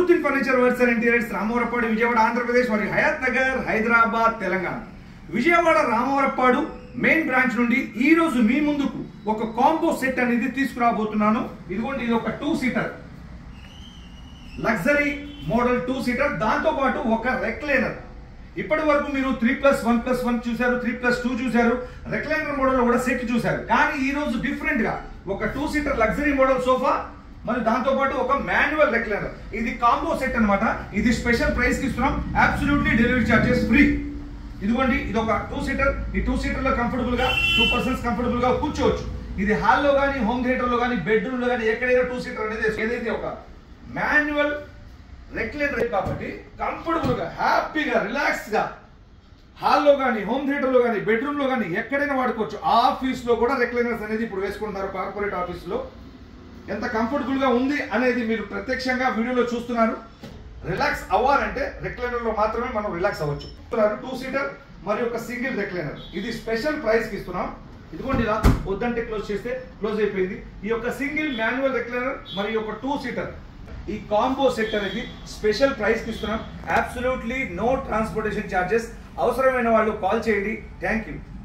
Alauddin furniture works and interiors Ramavarapadu Vijayawada Andhra Pradesh మరియు Hayath Nagar Hyderabad Telangana Vijayawada Ramavarapadu main branch నుండి ఈ రోజు మీ ముందుకు ఒక కాంబో సెట్ అనేది తీసుకురాబోతున్నాను ఇదిగోండి ఇది ఒక two seater luxury model two seater దాంతో పాటు ఒక రెక్లైనర్ ఇప్పటి వరకు మీరు three plus one plus one చూశారు త్రీ ప్లస్ టూ చూశారు రెక్లైనర్ మోడల్ కూడా సెట్ చూశారు కానీ ఈ రోజు డిఫరెంట్ గా ఒక two seater luxury model sofa మరి దాంతో పాటు ఒక మాన్యువల్ రెక్లైనర్ ఇది కాంబో సెట్ అన్నమాట ఇది స్పెషల్ ప్రైస్ కి ఇస్తున్నాం అబ్సల్యూట్లీ డెలివరీ చార్జెస్ ఫ్రీ ఇదిగోండి ఇది ఒక టూ సీటర్ ఈ టూ సీటర్ లో కంఫర్టబుల్ గా టూ పర్సన్స్ కంఫర్టబుల్ గా కూర్చోవచ్చు ఇది హాల్లో కానీ హోమ్ థియేటర్ లో కానీ బెడ్రూమ్ లో కానీ ఎక్కడైనా టూ సీటర్ అనేది ఏదైతే ఒక మాన్యువల్ రెక్లైనర్ కాబట్టి కంఫర్టబుల్ గా హ్యాపీగా రిలాక్స్ గా హాల్లో కానీ హోమ్ థియేటర్ లో కానీ బెడ్రూమ్ లో కానీ ఎక్కడైనా వాడుకోవచ్చు ఆఫీస్ లో కూడా రెక్లైనర్స్ అనేది ఇప్పుడు వేసుకుంటున్నారు కార్పొరేట్ ఆఫీస్ లో ఎంత కంఫర్టబుల్ గా ఉంది అనేది మీరు ప్రత్యక్షంగా వీడియోలో చూస్తున్నారు రిలాక్స్ అవ్వాలంటే రెక్లైనర్ లో మాత్రమే మనం రిలాక్స్ అవ్వచ్చు టూ సీటర్ మరియు ఒక సింగిల్ రెక్లైనర్ ఇది స్పెషల్ ప్రైస్ కి ఇస్తున్నాం ఇదిగోండి ఇలా వద్దంటే క్లోజ్ చేస్తే క్లోజ్ అయిపోయింది ఈ యొక్క సింగిల్ మాన్యువల్ రెక్లైనర్ మరియు ఒక టూ సీటర్ ఈ కాంబో సెట్ అనేది స్పెషల్ ప్రైస్ కి ఇస్తున్నాం అబ్సల్యూట్లీ నో ట్రాన్స్పోర్టేషన్ ఛార్జెస్ అవసరమైన వాళ్ళు కాల్ చేయండి థ్యాంక్ యూ